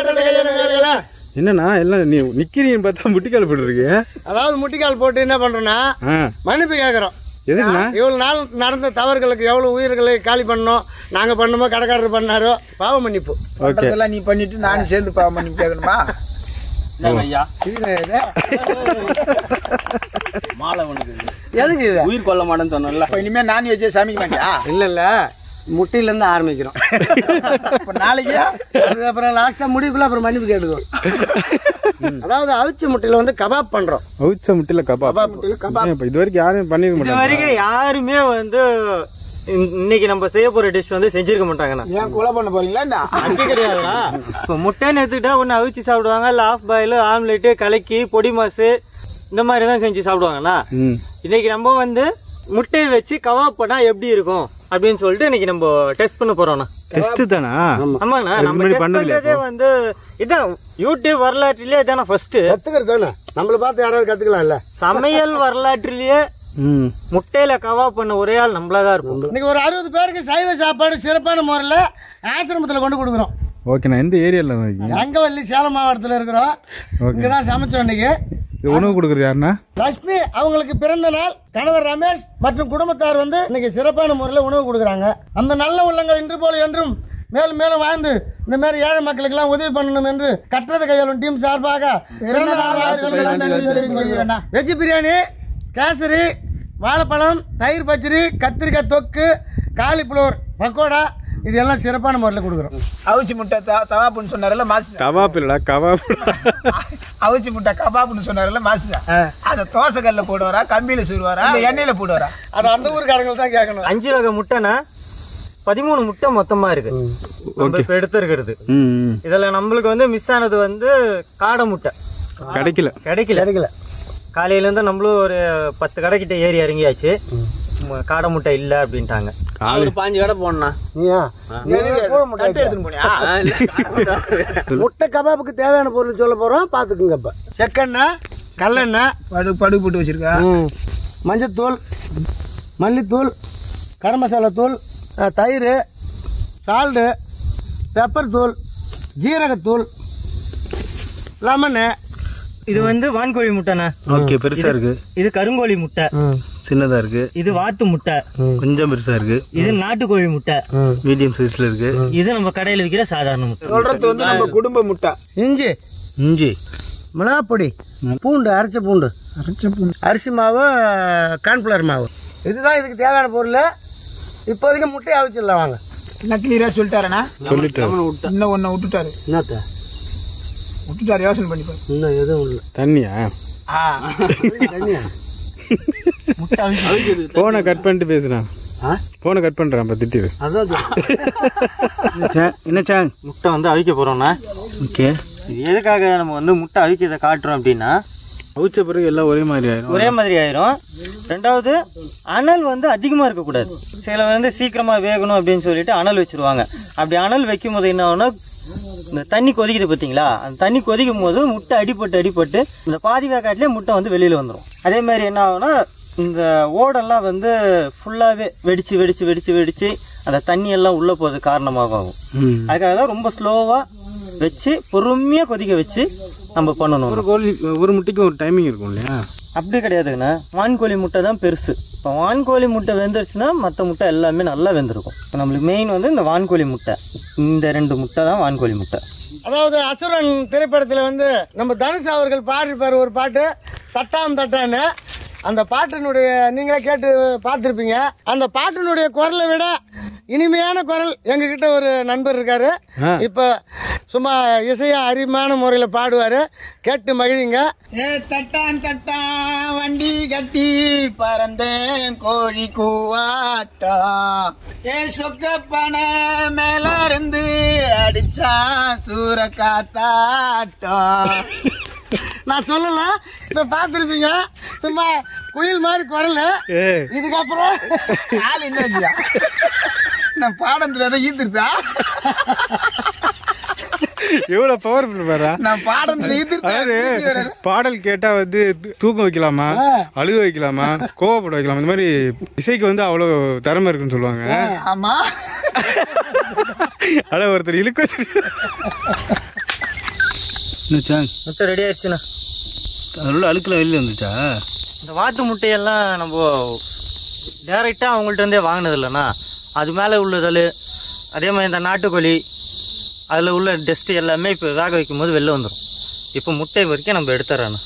கட்டுறது கையில் வேலையில என்னண்ணா எல்லாம் நீ நிக்கிறீங்கன்னு பார்த்தா முட்டிக்கால் போட்டுருக்கீங்க அதாவது முட்டிக்கால் போட்டு என்ன பண்றோம்னா ஆ மன்னிப்பு கேட்குறோம் எதுக்குண்ணா இவ்வளவு நாள் நடந்த தவறுகளுக்கு எவ்வளவு உயிர்களை காலி பண்ணோம் நாங்க பண்ணோமோ கடைக்காரர் பண்ணாரோ பாவ மன்னிப்பு ஓகே இதெல்லாம் நீ பண்ணிட்டு நானும் சேர்ந்து பாவம் பண்ணி கேட்கணுமா ஐயா இது இது. மாலை உனக்கு எதுக்கு இது உயிர் கொல்ல மாட்டேன்னு சொன்னல இப்போ இனிமே நான் வச்சே சமைக்க மாட்டியா இல்ல இல்ல முட்டில இருந்து ஆரம்பிக்கிறோம் இப்போ நாளைக்கு அதுக்கப்புறம் லாஸ்டா முடிவுக்குள்ள அப்புறம் மன்னிப்பு கேட்டுக்குவோம் அதாவது அவிச்ச முட்டையில வந்து கபாப் பண்றோம் அவுச்ச முட்டில கபாப் ஏன் இப்ப இது வரைக்கும் யாரும் பண்ணிருக்க இது மாட்டாங்க வரைக்கும் யாருமே வந்து இன்- இன்னைக்கு நம்ம செய்ய போற டிஷ் வந்து செஞ்சிருக்க மாட்டாங்கண்ணா ஏன் கொலை பண்ண போறீங்களா என்ன அப்படி கிடையாதுண்ணா இப்போ முட்டைன்னு எடுத்துக்கிட்டா ஒன்று அவிச்சு சாப்பிடுவாங்க இல்லை ஆஃப் பாயில் ஆம்லெட்டு கலக்கி பொடி மாசு இந்த மாதிரி தான் செஞ்சு சாப்பிடுவாங்கண்ணா ம் இன்னைக்கு நம்ம வந்து முட்டையை வச்சு கவாப் பண்ணா எப்படி இருக்கும் அப்படின்னு சொல்லிட்டு இன்னைக்கு நம்ம டெஸ்ட் பண்ண போறோம்ண்ணா டெஸ்ட் தானா ஆமாங்கண்ணா அதுக்கு நம்ம முன்னாடி டெஸ்ட் பண்ணதில்லையா பண்றதே வந்து இதான் யூடியூப் வரலாற்றிலேயே இதான ஃபர்ஸ்ட் கத்துக்கிறது தானே நம்மள பார்த்து யாராவது கத்துக்கலாம்ல சமையல் வரலாற்றிலேயே ம் முட்டையில கவாப் பண்ண ஒரே ஆள் நம்மளா தான் இருப்போம் இன்னைக்கு ஒரு அறுபது பேருக்கு சைவ சாப்பாடு சிறப்பான முறையில் ஆசிரமத்தில் கொண்டு கொடுக்குறோம் ஓகேண்ணா எந்த ஏரியாவில் இருக்கீங்க ரங்கவல்லி சேலம் மாவட்டத்தில் இருக்கிறோம் இங்கே தான் சமைச்சோம் இன்னைக்கு இது உணவு கொடுக்குறது யாருண்ணா லட்சுமி அவங்களுக்கு பிறந்த நாள் கணவர் ரமேஷ் மற்றும் குடும்பத்தார் வந்து இன்னைக்கு சிறப்பான முறையில் உணவு கொடுக்குறாங்க அந்த நல்ல உள்ளங்கள் இன்று போல என்றும் மேலும் மேலும் வாழ்ந்து இந்த மாதிரி ஏழை மக்களுக்கெல்லாம் உதவி பண்ணணும் என்று கட்டுறது கையாளும் டீம் சார்பாக பிறந்த நாள் வாழ்த்துக்களை நன்றி தெரிவித்துக் கொள்கிறேன். வெஜ் பிரியாணி கேசரி வாழைப்பழம் தயிர் பச்சடி கத்திரிக்காய் தொக்கு காலிஃப்ளவர் பக்கோடா இது எல்லாம் சிறப்பான முறையில் கொடுக்குறோம் அவிச்சு முட்டை த- தவாப்புன்னு சொன்னார்ல மாசு கபாப் இல்லடா கபாப் அவிச்சு முட்டை கபாப்புன்னு சொன்னார்ல மாசு அதை தோசை கல்ல போடுவாரா கம்பியில சுடுவாரா இல்ல எண்ணெயில போடுவாரா அது அந்த ஊருக்காரங்க தான் கேட்கணும் அஞ்சு வகை முட்டைனா பதிமூணு முட்டை மொத்தமா இருக்கு நம்ம இப்ப எடுத்திருக்கிறது ம் ம். இதுல நம்மளுக்கு வந்து மிஸ் ஆனது வந்து காடை முட்டை கிடைக்கல கிடைக்கல கிடைக்கல காலையில இருந்து நம்மளும் ஒரு பத்து கடை கிட்ட ஏறி இறங்கியாச்சு ம- காடை முட்டை இல்ல அப்படின்ட்டாங்க ஒரு பாஞ்சு கடை போடணும் நீயா தட்டு எடுத்துன்னு போனியா முட்டை கபாபுக்கு தேவையான பொருள் சொல்ல போறோம் பாத்துக்குங்க இப்ப செக்கெண்ணெய் கல்லெண்ணெய் படு படு போட்டு வச்சிருக்கா மஞ்சத்தூள் மல்லித்தூள் கரம் மசாலா தூள் அஹ், தயிர் சால்ட்டு பெப்பர் தூள் ஜீரகத்தூள் லெமனு இது வந்து வான்கோழி முட்டைண்ணா ஓகே பெருசா இருக்கு இது கருங்கோழி முட்டை சின்னதா இருக்கு இது வாத்து முட்டை கொஞ்சம் பெருசா இருக்கு இது நாட்டுக்கோழி முட்டை மீடியம் சைஸ்ல இருக்கு இது நம்ம கடையில விற்கிற சாதாரண முட்டை சொல்றது வந்து நம்ம குடும்ப முட்டை இஞ்சி இஞ்சி மிளகாப்பொடி பூண்டு அரைச்ச பூண்டு அரிசி மாவு கார்ன்ஃப்ளவர் மாவு இதுதான் இதுக்கு தேவையான பொருள் இப்போதைக்கு முட்டையை அவிச்சிடலாம் வாங்க என்ன கிளியரா சொல்லிட்டாரண்ணா சொல்லிட்டாரு இன்னும் ஒன்னு விட்டுட்டாரு என்னத்த விட்டுட்டாரு யோசனை பண்ணி பாரு இன்னும் எதுவும் இல்லை தண்ணியா ஆ தண்ணியா போனை கட் பண்ணிட்டு பேசுறான் ஆ? போனை கட் பண்றான் அப்ப திட்டிடு அதான் என்ன சாங் முட்டை வந்து அவிக்க போறோம்னா ஓகே இது எதுக்காக நம்ம வந்து முட்டை அவிக்கிறத காட்டுறோம் அப்படின்னா அவிச்ச பிறகு எல்லாம் ஒரே மாதிரி ஆயிரும் ஒரே மாதிரி ஆயிரும் ரெண்டாவது அனல் வந்து அதிகமாக இருக்கக்கூடாது சில வந்து சீக்கிரமாக வேகணும் அப்படின்னு சொல்லிட்டு அனல் வச்சிருவாங்க அப்படி அனல் வைக்கும் போது என்ன ஆகும்னா இந்த தண்ணி கொதிக்குது பார்த்தீங்களா அந்த தண்ணி கொதிக்கும் போது முட்டை அடிபட்டு அடிபட்டு இந்த பாதி வேக்காட்டிலே முட்டை வந்து வெளியில் வந்துடும் அதே மாதிரி என்ன ஆகும்னா இந்த ஓடெல்லாம் வந்து ஃபுல்லாகவே வெடிச்சு வெடிச்சு வெடிச்சு வெடிச்சு அந்த தண்ணி எல்லாம் உள்ளே போகிறது காரணமாக ஆகும் ம். அதுக்காக தான் ரொம்ப ஸ்லோவாக வச்சு பொறுமையாக கொதிக்க வச்சு நம்ம பண்ணணும் ஒரு கோழி ஒரு முட்டைக்கு ஒரு டைமிங் இருக்கும் இல்லையா அப்படி கிடையாதுங்கண்ணா வான்கோழி முட்டை தான் பெருசு இப்போ வான்கோழி முட்டை வெந்துருச்சுன்னா மற்ற முட்டை எல்லாமே நல்லா வெந்திருக்கும் இப்போ நம்மளுக்கு மெயின் வந்து இந்த வான்கோழி முட்டை இந்த ரெண்டு முட்டை தான் வான்கோழி முட்டை அதாவது அசுரன் திரைப்படத்தில் வந்து நம்ம தனுஷ் அவர்கள் பாடிருப்பார் ஒரு பாட்டு தட்டாம் தட்டான்னு அந்த பாட்டினுடைய நீங்களே கேட்டு பார்த்துருப்பீங்க அந்த பாட்டினுடைய குரலை விட இனிமையான குரல் எங்ககிட்ட ஒரு நண்பர் இருக்காரு ஆ. இப்போ சும்மா இசையா அருமையான முறையில் பாடுவார் கேட்டு மகிழுங்க ஏ தட்டான் தட்டான் வண்டி கட்டி பறந்தேன் கோழி கூவாட்டா ஏ சொக்கப்பன மேல இருந்து அடிச்சான் சூற காத்தாட்டா நான் சொல்லல இப்போ பார்த்துருப்பீங்க சும்மா குயில் மாதிரி குரல் இதுக்கப்புறம் ஆள் என்ன நான் பாடத்துல எதை ஈத்துருத்தா எவ்வளவு பவர்ஃபுல் பாரா நான் பாடத்துல அதாவது ஈத்துருத்தா பாடல் கேட்டா வந்து தூ- தூக்கம் வைக்கலாமா அழுக வைக்கலாமா கோவப்பட வைக்கலாமா இந்த மாதிரி இசைக்கு வந்து அவ்வளவு திறமை இருக்குன்னு சொல்லுவாங்க ஆமா ஆனா ஒருத்தர் இழுக்க வச்சு என்னச்சா முட்டை ரெடி ஆயிடுச்சுண்ணா அதில் அழுக்கில் வெளியில் வந்துச்சா இந்த வாத்து முட்டையெல்லாம் நம்ம டேரெக்டாக அவங்கள்ட்ட இருந்தே வாங்கினது இல்லைண்ணா அது மேலே உள்ளதல் அதே மாதிரி இந்த நாட்டுக்கோழி அதில் உள்ள டஸ்ட்டு எல்லாமே இப்போ வேக வைக்கும் போது வெளில வந்துடும் இப்போ முட்டை வரைக்கும் நம்ம எடுத்துறோண்ணா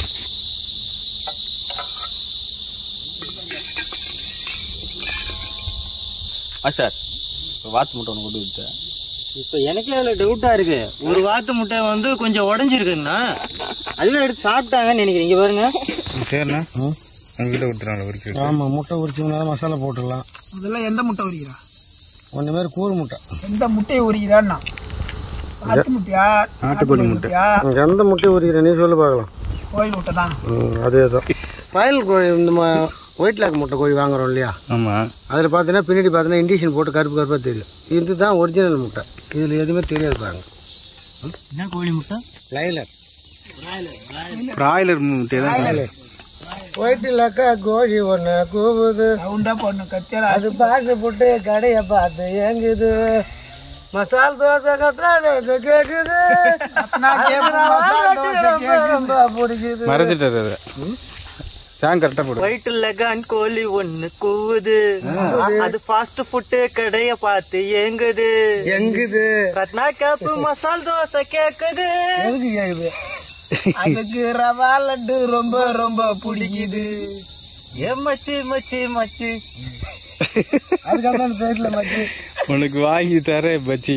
ஆ சார் வாத்து முட்டை ஒன்று கொண்டு விட்டேன் இப்போ எனக்கே அதில் டவுட்டாக இருக்குது ஒரு வாத்து முட்டை வந்து கொஞ்சம் உடஞ்சிருக்குங்கண்ணா அதுவே எடுத்து சாப்பிட்டாங்கன்னு நினைக்கிறேன் இங்கே பாருங்க சரிண்ணா உங்ககிட்ட விட்டுறாங்க ஒரு ஆமாம் முட்டை உரிச்சோம்னா மசாலா போட்டுடலாம் இதெல்லாம் எந்த முட்டை உரிக்கிறா ஒன்று பேர் கூறு முட்டை எந்த முட்டையை உரிக்கிறான்னா நாட்டு முட்டையா நாட்டுக்கோழி முட்டையா எந்த முட்டை உரிக்கிற நீ சொல்லு பார்க்கலாம் கோயில் முட்டை தான் அதே தான் வயல் கோழி இந்த ஒயிட் லாக் முட்டை கோழி வாங்குறோம் இல்லையா ஆமாம் அதில் பார்த்தீங்கன்னா பின்னாடி பார்த்தீங்கன்னா இண்டிஷன் போட்டு கருப்பு கருப்பாக தெரியும் இது தான் ஒரிஜினல் முட்டை இதில் எதுவுமே தெரியாது பாருங்க என்ன கோழி முட்டை லைலர் பிராய்லர் முட்டை தான் ஒயிட் லாக்கா கோழி ஒன்று கூவுது ரவுண்டா போடணும் கத்தியால அது பாட்டு போட்டு கடையை பார்த்து ஏங்குது மசால் தோசை கத்தா கேக்குது நான் கேட்பேன் மசாலா தோசை கேக்குது. ரொம்ப பிடிக்குது மறைச்சிட்டாரு அதை சாங் கரெக்டாக போடு ஒயிட் லெகான் கோழி ஒன்று கூவுது அது ஃபாஸ்ட் ஃபுட்டு கடையை பார்த்து ஏங்குது எங்குது கட்னா கேப்பு மசால் தோசை கேக்குது எதுக்கு கேக்குது அதுக்கு ரவா லட்டு ரொம்ப ரொம்ப பிடிக்குது ஏ மச்சி மச்சி மச்சி அதுக்கப்புறம் அந்த சைடில் மச்சி உனக்கு வாங்கி தரேன் பச்சி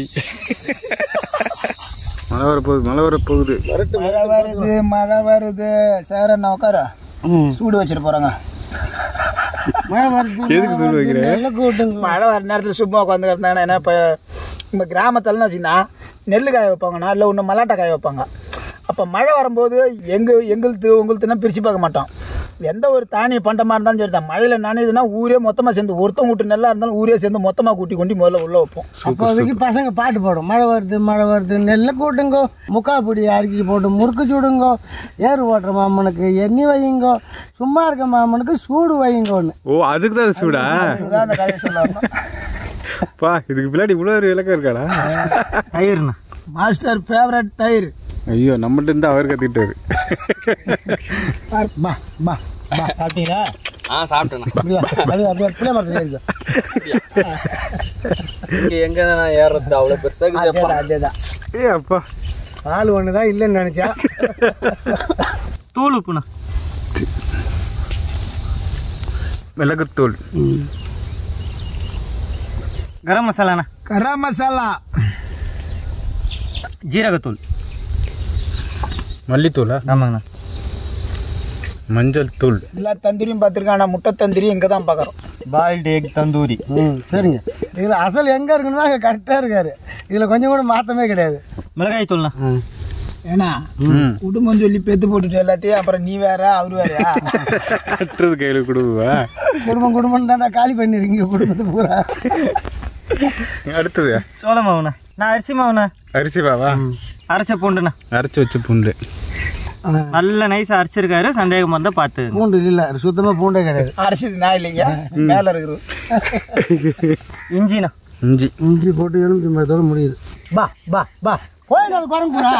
மழை வர போகுது மழை வர போகுது மழை வருது மழை வருது சார் என்ன உட்கார சூடு வச்சுட்டு போறாங்க மழை வருது எதுக்கு சொல்லி வைக்கிறேன் நல்ல கூட்டுங்க மழை வர நேரத்தில் சும்மா உட்காந்து கிடந்தாங்கன்னா என்ன இப்போ நம்ம கிராமத்துலன்னு வச்சுன்னா நெல் காய வைப்பாங்கண்ணா இல்லை ஒன்று மல்லாட்டை காய வைப்பாங்க அப்போ மழை வரும்போது எங்கள் எங்களுது உங்களுதுன்னா பிரித்து பார்க்க மாட்டோம் எந்த ஒரு தானிய பண்டமாக இருந்தாலும் சரி தான் மழையில் நனையுதுன்னா ஊரே மொத்தமாக சேர்ந்து ஒருத்தன் கூட்டு நெல்லாக இருந்தாலும் ஊரே சேர்ந்து மொத்தமாக கூட்டி கொண்டு முதல்ல உள்ளே வைப்போம் அப்போதைக்கு பசங்க பாட்டு பாடும் மழை வருது மழை வருது நெல்லை கூட்டுங்கோ முக்கா பொடி அரிக்கி போட்டு முறுக்கு சுடுங்கோ ஏறு ஓட்டுற மாமனுக்கு எண்ணி வையுங்கோ சும்மா இருக்க மாமனுக்கு சூடு வையுங்கோன்னு ஓ அதுக்கு தான் சூடா இதுதான் அந்த கதையை சொல்லுவாங்க பா இதுக்கு பின்னாடி இவ்வளோ ஒரு விளக்கம் இருக்காடா தயிர்ண்ணா மாஸ்டர் ஃபேவரட் தயிர் ஐயோ நம்மகிட்ட இருந்து அவர் கத்திட்டாரு பா பா பா சாப்பிட்டீங்களா ஆ சாப்பிட்டேண்ணா அது அப்படியே பிள்ளை மரத்துல இருக்கு இங்கே எங்கே நான் ஏறுறது அவ்வளோ பெருசாக அதேதான் அதேதான் ஏ அப்பா ஆள் ஒன்று தான் இல்லைன்னு நினச்சா தூள் உப்புண்ணா மிளகுத்தூள் கரம் மசாலாண்ணா கரம் மசாலா ஜீரகத்தூள் மல்லித்தூளா ஆமாங்கண்ணா மஞ்சள் தூள் எல்லா தந்திரியும் பார்த்துருக்கேன் ஆனால் முட்டை தந்திரி இங்கே தான் பார்க்குறோம் பாயில்டு எக் தந்தூரி ம் சரிங்க இதில் அசல் எங்கே இருக்குன்னா அங்கே கரெக்டாக இருக்காரு இதில் கொஞ்சம் கூட மாற்றமே கிடையாது மிளகாய் தூள்ண்ணா ஏன்னா குடும்பம் சொல்லி பெத்து போட்டுட்டு எல்லாத்தையும் அப்புறம் நீ வேற அவரு வேறயா கட்டுறது கையில் கொடுவா குடும்பம் குடும்பம் தான் காலி பண்ணிருக்கீங்க குடும்பத்தை பூரா அடுத்தது சோள மாவுண்ணா நான் அரிசி மாவுண்ணா அரிசி பாவா அரைச்ச பூண்டுண்ணா அரைச்சி வச்ச பூண்டு நல்ல நைஸாக அரைச்சிருக்காரு சந்தேகம் வந்தால் பார்த்து பூண்டு இல்லை சுத்தமாக பூண்டே கிடையாது அரிசி நான் இல்லைங்க மேல இருக்குது இஞ்சிண்ணா இஞ்சி இஞ்சி போட்டு எலுமிச்சி மரத்தோட முடியுது பா பா பா போயிட்டு அது குரம் பூரா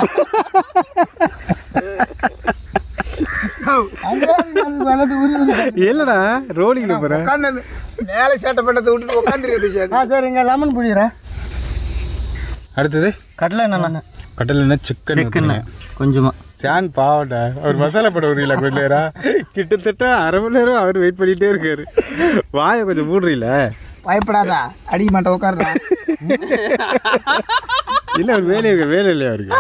அங்கே வெள்ளத்து உரி உரி இல்லடா ரோலிங்கில் போகிறேன் உட்காந்து மேலே சேட்டை பண்ணதை விட்டுட்டு உட்காந்துருக்குது ஆ சரிங்க லெமன் புழியிறேன் அடுத்தது கடலை என்னண்ணா கடல் என்ன சிக்கன் சிக்கன் கொஞ்சமா சான் பாவடா அவர் மசாலா போட வருவீங்களா கொஞ்ச நேரம் கிட்டத்தட்ட அரை மணி நேரம் அவர் வெயிட் பண்ணிட்டே இருக்காரு வாயை கொஞ்சம் மூடுறீல பயப்படாதா அடிக்க மாட்டேன் உட்காருடா இல்ல அவர் வேலை இருக்கு வேலை இல்லையா அவருக்கு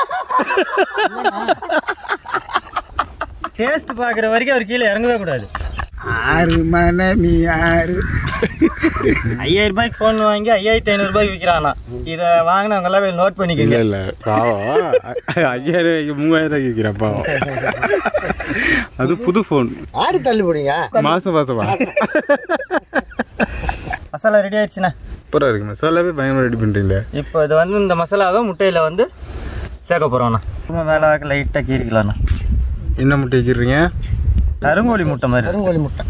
டேஸ்ட் பார்க்குற வரைக்கும் அவர் கீழே இறங்கவே கூடாது ஆறு மன நீ ஆறு ஐயாயிரம் ரூபாய்க்கு ஃபோன் வாங்கி ஐயாயிரத்தி ஐநூறுபாய்க்கு விற்கிறானா இதை வாங்கினவங்க எல்லாம் நோட் இல்ல பண்ணிக்கோங்க இல்ல பாவம் ஐயாயிரம் ரூபாய்க்கு மூவாயிரம் ரூபாய்க்கு விற்கிறான் பாவம் அது புது ஃபோன் ஆடி தள்ளி போடுங்க மாசம் மாசமா மசாலா ரெடி ஆயிடுச்சுண்ணா சூப்பராக இருக்கு மசாலாவே பயங்கரமாக ரெடி பண்ணுறீங்களே இப்போ இது வந்து இந்த மசாலாவை முட்டையில் வந்து சேர்க்க போகிறோண்ணா சும்மா வேலை லைட்டாக கீறிக்கலாம்ண்ணா என்ன முட்டை வச்சிடுறீங்க கருங்கோழி முட்டை மாதிரி கருங்கோழி முட்டை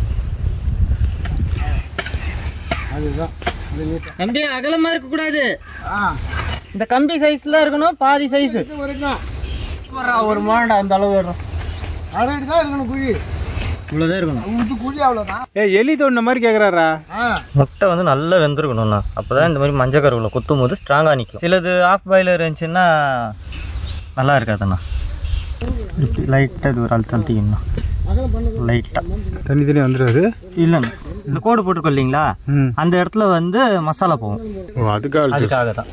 அதுதான் கம்பி அகலமாக இருக்கக்கூடாது இந்த கம்பி சைஸ்ல இருக்கணும் பாதி சைஸ் ஒரு மாண்டா அந்த அளவு வரும் அரைட்டு தான் இருக்கணும் குழி இவ்வளோதான் இருக்கணும் இது குழி அவ்வளோதான் ஏ எலி தோண்டின மாதிரி கேக்குறாரா முட்டை வந்து நல்லா வெந்திருக்கணும்ண்ணா அப்போ தான் இந்த மாதிரி மஞ்சள் கருவில் குத்தும் போது ஸ்ட்ராங்காக நிற்கும் சிலது ஆஃப் பாயிலர் இருந்துச்சுன்னா நல்லா இருக்காதுண்ணா லைட்டாக இது ஒரு அழுத்த அழுத்திக்கணும்ண்ணா லைட்டாக தண்ணி தண்ணி வந்துடாது இல்லைண்ணா இந்த கோடு போட்டிருக்கோம் இல்லைங்களா ம் அந்த இடத்துல வந்து மசாலா போகும் ஓ அதுக்காக அழுத்தம். அதுக்காக தான்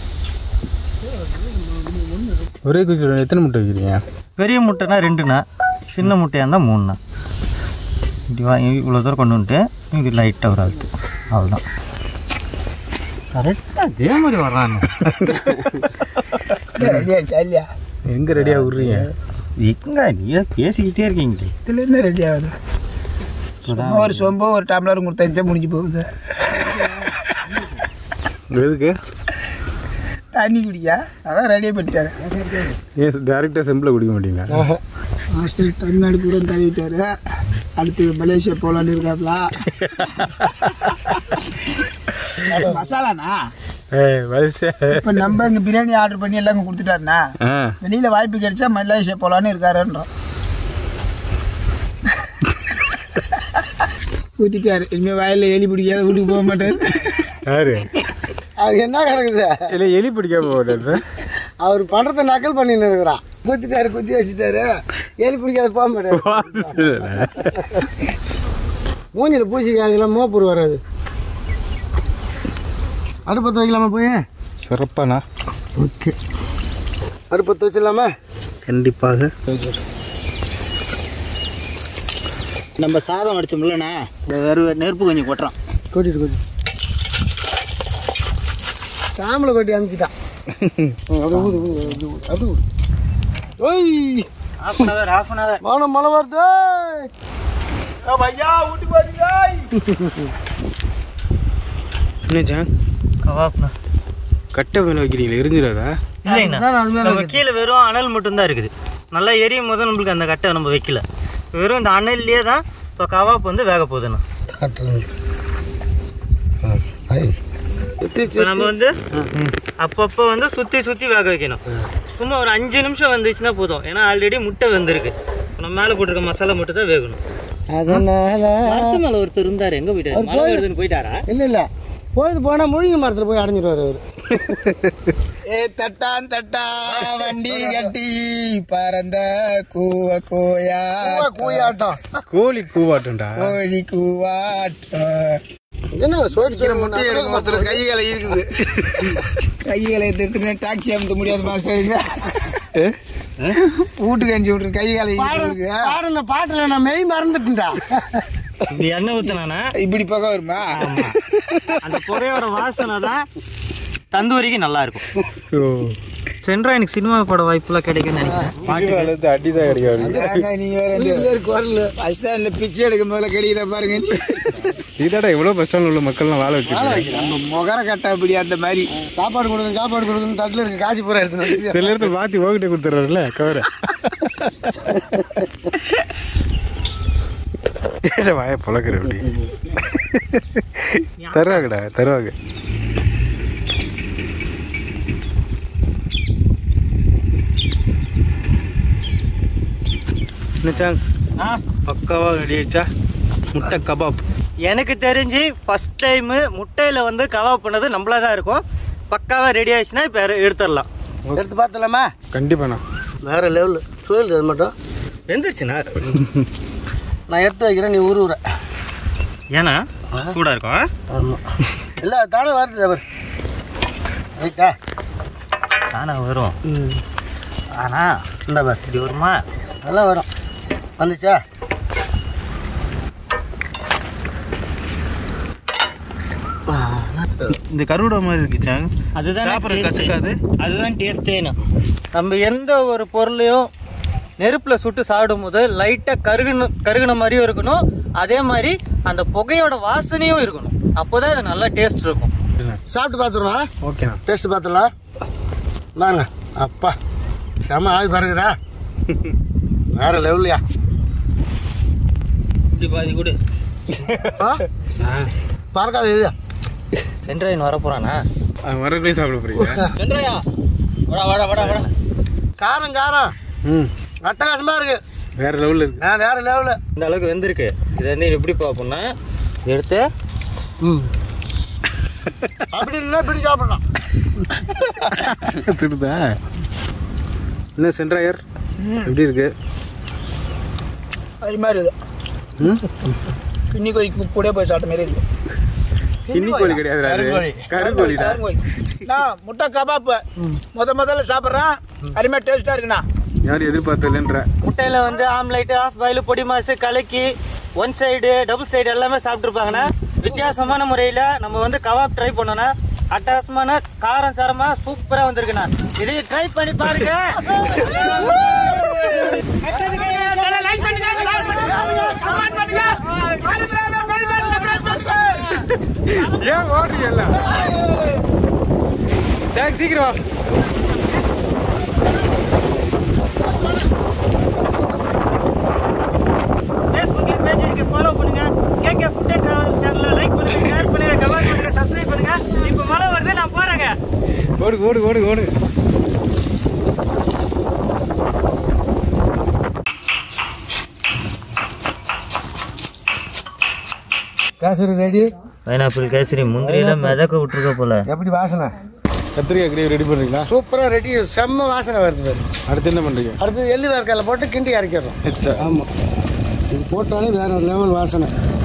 ஒரே குச்சி எத்தனை முட்டை வைக்கிறீங்க பெரிய முட்டைனா ரெண்டுண்ணா சின்ன முட்டையாக இருந்தால் மூணுண்ணா இப்படி வா இவ்வளோ தூரம் கொண்டு வந்துட்டு இது லைட்டாக ஒரு அழுத்து அவ்வளோதான் கரெக்டாக அதே மாதிரி வர்றாங்க ரெடி ஆயிடுச்சா இல்லையா எங்க ரெடியா விடுறீங்க எங்க நீங்க பேசிக்கிட்டே இருக்கீங்க இதுல என்ன ரெடி ஆகுது சும்மா ஒரு சொம்போ ஒரு டம்ளர் கொடுத்தா முடிஞ்சு போகுது எதுக்கு தண்ணி குடிக்க அதான் ரெடியாக பண்ணிட்டாரு ஏன் டேரெக்டாக செம்பில் குடிக்க மாட்டீங்க ஹாஸ்டல் தமிழ்நாடு கூட தள்ளிட்டாரு அடுத்து மலேசியா போலான்னு இருக்காப்ல மசாலாண்ணா ஏய் வயசே இப்போ நம்ம இங்கே பிரியாணி ஆர்டர் பண்ணி எல்லாம் இங்கே கொடுத்துட்டாருண்ணா ஆ வெளியில் வாய்ப்பு கிடைச்சா மலேசியா போலான்னு இருக்காருன்றோம் ஊற்றிட்டாரு இனிமேல் வயலில் எலி பிடிக்காத வீட்டுக்கு போக மாட்டார் யாரு அது என்ன கிடக்குது இல்லை எலி பிடிக்காம போட்டேன் அவர் பண்றதை நக்கல் பண்ணின்னு இருக்கிறான் குத்திட்டாரு குத்தி வச்சுட்டாரு எலி பிடிக்காத போக மாட்டாரு மூஞ்சில பூசிக்காதெல்லாம் மோப்பூர் வராது அடுப்பத்து வைக்கலாமா போய் சிறப்பாண்ணா ஓகே அடுப்பத்து வச்சிடலாமா கண்டிப்பாக நம்ம சாதம் அடிச்சோம்லண்ணா இந்த வெறும் நெருப்பு கொஞ்சம் கொட்டுறோம் கொட்டிட்டு கொட்டி சாம்பலை கொட்டி அனுப்பிச்சிட்டான் அப்படி ஊது ஊது அப்படி ஊது அப்படி ஊது ஓய் half an hour half an hour வானம் மழை வருது என்னச்சா கவாப்ண்ணா கட்டை மேலே வைக்கிறீங்களா எரிஞ்சிடாதா இல்லைங்கண்ணா நம்ம கீழே வெறும் அனல் மட்டும்தான் இருக்குது நல்லா எரியும் போது நம்மளுக்கு அந்த கட்டை நம்ம வைக்கல வெறும் இந்த அனல்லையே தான் இப்போ கவாப் வந்து வேக போகுதுண்ணா இப்போ நம்ம வந்து அப்பப்போ வந்து சுற்றி சுற்றி வேக வைக்கணும் சும்மா ஒரு அஞ்சு நிமிஷம் வந்துச்சுன்னா போதும் ஏன்னா ஆல்ரெடி முட்டை வெந்திருக்கு இப்ப நம்ம மேலே போட்டிருக்க மசாலா மட்டும் தான் வேகணும் அதனால மரத்து மேலே ஒருத்தர் இருந்தார் எங்கே போயிட்டாரு மழை வருதுன்னு போயிட்டாரா இல்லை இல்லை போயிட்டு போனால் முழுங்கி மரத்தில் போய் அடைஞ்சிருவார் அவர் ஏ தட்டான் தட்டா வண்டி கட்டி பறந்த கூவ கோயா கூயாட்டம் கோழி கூவாட்டும்டா கோழி கூவாட்டம் என்ன சோறு முட்டை எடுக்க ஒருத்தர் கைகளை இருக்குது கைகளை எடுத்து டாக்ஸி அமுத்த முடியாது மாஸ்டருங்க வீட்டுக்கு அனுப்பிச்சு விட்ரு கைகளை இருக்கு பாடின பாட்டில் நான் மெய் மறந்துட்டேன்டா இப்படி எண்ணெய் ஊற்றினானா இப்படி பக்கம் வருமா அந்த புகையோட வாசனை தான் தந்தூரிக்கு நல்லா இருக்கும் ஓ சென்றா எனக்கு சினிமா பட வாய்ப்புலாம் கிடைக்கும்னு நினைக்கிறேன் பாட்டி அடி தான் கிடைக்காது ஏங்க, நீங்க வேற ரெண்டு குரல் ஃபர்ஸ்ட் இந்த பிச்சை எடுக்க முதல்ல கிடைக்கிற பாருங்க நீ. இதாடா எவ்வளோ பஸ் ஸ்டாண்டில் உள்ள மக்கள்லாம் வாழ வச்சுருக்காங்க நம்ம முகர கட்ட அப்படி அந்த மாதிரி சாப்பாடு கொடுங்க சாப்பாடு கொடுக்குன்னு தட்டில் இருக்க காய்ச்சி பூரா எடுத்துன்னு வந்து சில இடத்துல மாற்றி ஓகிட்ட கொடுத்துட்றாருல கவரை ஏடா வாய பழக்கிற அப்படி தருவாங்கடா தருவாங்க என்னச்சாங் பக்காவாக ரெடி ஆயிடுச்சா முட்டை கபாப் எனக்கு தெரிஞ்சு ஃபர்ஸ்ட் டைமு முட்டையில் வந்து கவாப் பண்ணது நம்மளா தான் இருக்கும் பக்காவாக ரெடி ஆயிடுச்சுன்னா இப்போ எடுத்துடலாம் எடுத்து பார்த்தலாமா கண்டிப்பாண்ணா வேற லெவலு சுயல் அது மட்டும் வெந்துருச்சுண்ணா நான் எடுத்து வைக்கிறேன் நீ உருவுற ஏன்னா சூடாக இருக்கும் ஆமாம் இல்லை தானே வருது அவர் ரைட்டா தானே வரும் ம் ஆனால் இந்த பார் இப்படி வருமா நல்லா வரும் வந்துச்சா இந்த கருவிட மாதிரி இருக்குச்சாங் அதுதான் சாப்பிட்றது கசக்காது? அதுதான் டேஸ்டேன்னு நம்ம எந்த ஒரு பொருளையும் நெருப்பில் சுட்டு சாப்பிடும்போது லைட்டாக கருகுன கருகுன மாதிரியும் இருக்கணும் அதே மாதிரி அந்த புகையோட வாசனையும் இருக்கணும் அப்போ தான் இது நல்லா டேஸ்ட் இருக்கும் சாப்பிட்டு பார்த்துருவோம் ஓகேண்ணா டேஸ்ட் பார்த்துடலாம் பாருங்க அப்பா செம ஆவி பாருங்கதா வேற லெவல்லையா இப்படி பாதி கூட பறக்காத இல்லையா சென்ட்ரைன் வர போகிறானா அது மறுபடியும் சாப்பிட போறீங்க சென்ட்ரையா வாடா வாடா வாடா வாடா காரம் காரம் ம் அட்டகாசமாக இருக்கு வேற லெவலில் இருக்கு நான் வேற லெவலு இந்த அளவுக்கு வெந்திருக்கு இதை வந்து எப்படி பார்ப்போம்னா எடுத்து ம் அப்படி இல்லைன்னா இப்படி சாப்பிடலாம் திருதா என்ன சென்ட்ராயர் எப்படி இருக்கு அது மாதிரி இது ம் கிண்ணி கோழிக்கு கூட போய் சாப்பிட்ட மாதிரி இருக்கு கிண்ணி கோழி கிடையாது அது கருங்கோழி. கருங்கோழிடா கருங்கோழி. நான் முட்டை கபாப்பு முத முதல்ல சாப்பிட்றேன் அருமையாக டேஸ்ட்டாக இருக்குண்ணா யாரும் எதிர்பார்த்தலன்ற முட்டையில வந்து ஆம்லைட் ஆஃப் பாயில் பொடி மாசு கலக்கி ஒன் சைடு டபுள் சைடு எல்லாமே சாப்பிட்டுருப்பாங்கண்ணா வித்தியாசமான முறையில நம்ம வந்து கபாப் ட்ரை பண்ணோம்னா அட்டகாசமான காரம் சாரமா சூப்பரா வந்திருக்குண்ணா இதையும் ட்ரை பண்ணி பாருங்க ஏன் ஓடுறீங்க எல்லாம் சரி சீக்கிரம் வா ஃபேஸ்புக் பேஜ் இருக்கு ஃபாலோ பண்ணுங்க கேகே ஃபுட் அண்ட் டிராவல் சேனலை லைக் பண்ணுங்க ஷேர் பண்ணுங்க கமெண்ட் பண்ணுங்க சப்ஸ்கிரைப் பண்ணுங்க இப்போ மழை வருது நான் போறேங்க ஓடு ஓடு ஓடு ஓடு கேசரி ரெடி பைனாப்பிள் கேசரி முந்திரியில மிதக்க விட்டுருக்க போல எப்படி வாசனை கத்திரிக்காய் கிரேவி ரெடி பண்ணுறீங்களா சூப்பராக ரெடி செம்ம வாசனை வருது பாரு அடுத்து என்ன பண்ணுறீங்க அடுத்தது எள்ளு வேர்க்கடலை போட்டு கிண்டி இறக்கிடுறோம் எச்சா ஆமாம் இது போட்டாலே வேற ஒரு லெவல் வாசனை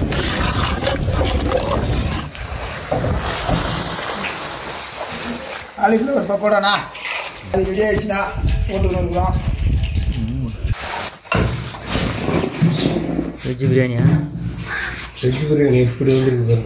காலிஃப்ளவர் பக்கோடாண்ணா அது ரெடி ஆயிடுச்சுண்ணா போட்டு வந்துக்கிறோம் வெஜ் பிரியாணியா வெஜ் பிரியாணி எப்படி வந்துருக்கு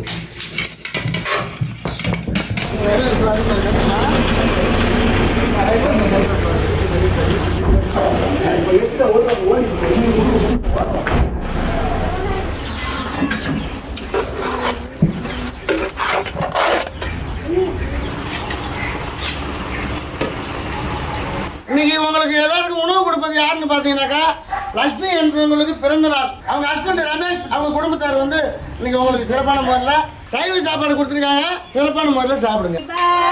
இன்னைக்கு உங்களுக்கு எல்லாருக்கும் உணவு கொடுப்பது யாருன்னு பார்த்தீங்கன்னாக்கா லட்சுமி என்றவங்களுக்கு பிறந்த நாள் அவங்க ஹஸ்பண்ட் ரமேஷ் அவங்க குடும்பத்தார் வந்து இன்னைக்கு உங்களுக்கு சிறப்பான முறையில் சைவ சாப்பாடு கொடுத்துருக்காங்க சிறப்பான முறையில் சாப்பிடுங்க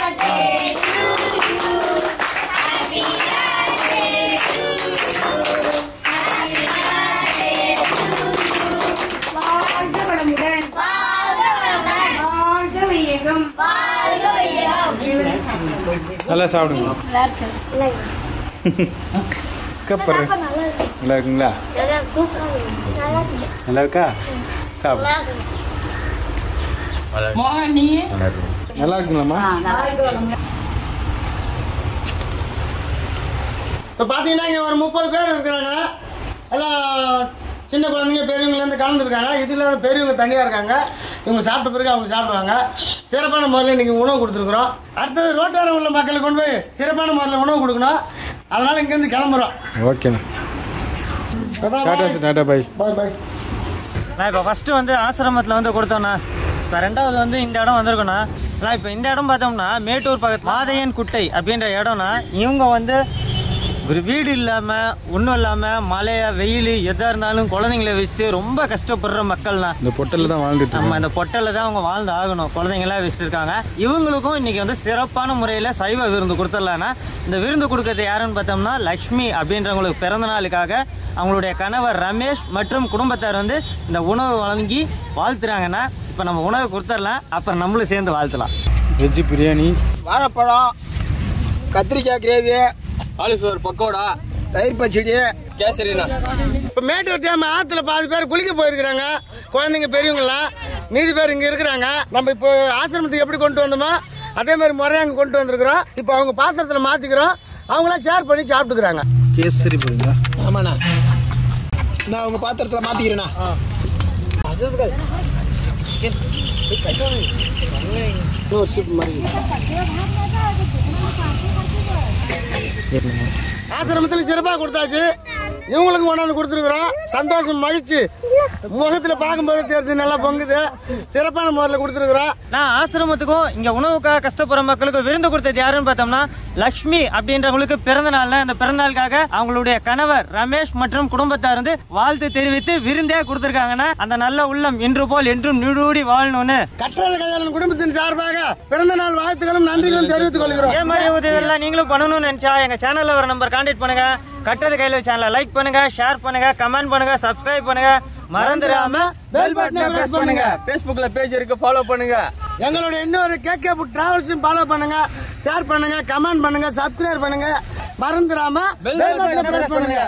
வாழ்க வளமுடன் வாழ்க வையகம் நல்லா சாப்பிடுங்க கப்பர் நல்லா இருக்குங்களா நல்லா இருக்கா சாப்பிடு நல்லா இருக்குங்களாம்மா இப்போ பார்த்தீங்கன்னா இங்கே ஒரு முப்பது பேர் இருக்கிறாங்க எல்லாம் சின்ன குழந்தைங்க பெரியவங்கலேருந்து கலந்துருக்காங்க இதில் பெரியவங்க தனியாக இருக்காங்க இவங்க சாப்பிட்ட பிறகு அவங்க சாப்பிடுவாங்க சிறப்பான முறையில் இன்றைக்கி உணவு கொடுத்துருக்குறோம் அடுத்தது ரோட்டோரம் உள்ள மக்களுக்கு கொண்டு போய் சிறப்பான முறையில் உணவு கொடுக்கணும் அதனால் இங்கேருந்து கிளம்புறோம் ஓகேண்ணா டாடா டாடா பாய் பாய் பாய் நான் இப்போ ஃபஸ்ட்டு வந்து ஆசிரமத்தில் வந்து கொடுத்தோண்ணா இப்போ ரெண்டாவது வந்து இந்த இடம் வந்திருக்கோண்ணா நான் இப்போ இந்த இடம் பார்த்தோம்னா மேட்டூர் பக்கத்து மாதையன் குட்டை அப்படின்ற இடம்னா இவங்க வந்து ஒரு வீடு இல்லாமல் ஒன்றும் இல்லாமல் மழை வெயில் எதாக இருந்தாலும் குழந்தைங்கள வச்சுட்டு ரொம்ப கஷ்டப்படுற மக்கள்னா இந்த பொட்டலில் தான் வாழ்ந்துட்டு நம்ம இருக்கோம் இந்த பொட்டலில் தான் அவங்க வாழ்ந்து ஆகணும் குழந்தைங்களாம் வச்சுட்டு இருக்காங்க இவங்களுக்கும் இன்னைக்கு வந்து சிறப்பான முறையில் சைவ விருந்து கொடுத்துடலான்னா இந்த விருந்து கொடுக்கறது யாருன்னு பார்த்தோம்னா லக்ஷ்மி அப்படின்றவங்களுக்கு பிறந்த நாளுக்காக அவங்களுடைய கணவர் ரமேஷ் மற்றும் குடும்பத்தார் வந்து இந்த உணவு வழங்கி வாழ்த்துறாங்கன்னா இப்போ நம்ம உணவு கொடுத்துடலாம் அப்புறம் நம்மளும் சேர்ந்து வாழ்த்தலாம் வெஜ் பிரியாணி வாழைப்பழம் கத்திரிக்காய் கிரேவி காலிஃப்ளவர் பக்கோடா தயிர் பச்சடி கேசரிண்ணா இப்போ மேட்டூர் டேம் ஆற்றுல பாதி பேர் குளிக்க போயிருக்கிறாங்க குழந்தைங்க பெரியவங்களாம் மீதி பேர் இங்கே இருக்கிறாங்க நம்ம இப்போ ஆசிரமத்துக்கு எப்படி கொண்டு வந்தோமோ அதே மாதிரி முறையாக அங்கே கொண்டு வந்திருக்கிறோம் இப்போ அவங்க பாத்திரத்தில் மாற்றிக்கிறோம் அவங்களாம் ஷேர் பண்ணி சாப்பிட்டுக்கிறாங்க கேசரி போடுங்களா ஆமாண்ணா நான் உங்கள் பாத்திரத்தில் மாற்றிக்கிறேண்ணா ஆசிரமத்தில் சிறப்பாக கொடுத்தாச்சு இவங்களுக்கு கொண்டாந்து கொடுத்துருக்குறோம் சந்தோஷம் மகிழ்ச்சி முகத்தில் பார்க்கும்போது தெரிஞ்சு நல்லா பொங்குது சிறப்பான முறையில் கொடுத்துருக்குறோம் நான் ஆசிரமத்துக்கும் இங்க உணவுக்காக கஷ்டப்படுற மக்களுக்கு விருந்து கொடுத்தது யாருன்னு பார்த்தோம்னா லக்ஷ்மி அப்படின்றவங்களுக்கு பிறந்த நாள்ல இந்த பிறந்த நாளுக்காக அவங்களுடைய கணவர் ரமேஷ் மற்றும் குடும்பத்தார் வந்து வாழ்த்து தெரிவித்து விருந்தே கொடுத்திருக்காங்கன்னா அந்த நல்ல உள்ளம் இன்று போல் என்றும் நீடூடி வாழணும்னு கற்றாத கையாளன் குடும்பத்தின் சார்பாக பிறந்த நாள் வாழ்த்துக்களும் நன்றிகளும் தெரிவித்துக் கொள்கிறோம் இதே மாதிரி உதவியெல்லாம் நீங்களும் பண்ணணும்னு நினைச்சா எங்க சேனல்ல ஒரு நம்பர் கான்டாக்ட் பண்ணுங்க கட்டது கையில் சேனலை லைக் பண்ணுங்க ஷேர் பண்ணுங்க கமெண்ட் பண்ணுங்க சப்ஸ்கிரைப் பண்ணுங்க மறந்துடாம பெல் பட்டனை பிரஸ் பண்ணுங்க ஃபேஸ்புக்கில் பேஜ் இருக்கு ஃபாலோ பண்ணுங்க எங்களுடைய இன்னொரு கேகே புக் டிராவல்ஸும் ஃபாலோ பண்ணுங்க ஷேர் பண்ணுங்க கமெண்ட் பண்ணுங்க சப்ஸ்கிரைப் பண்ணுங்க மறந்துடாம பெல் பட்டனை பிரஸ் பண்ணுங்க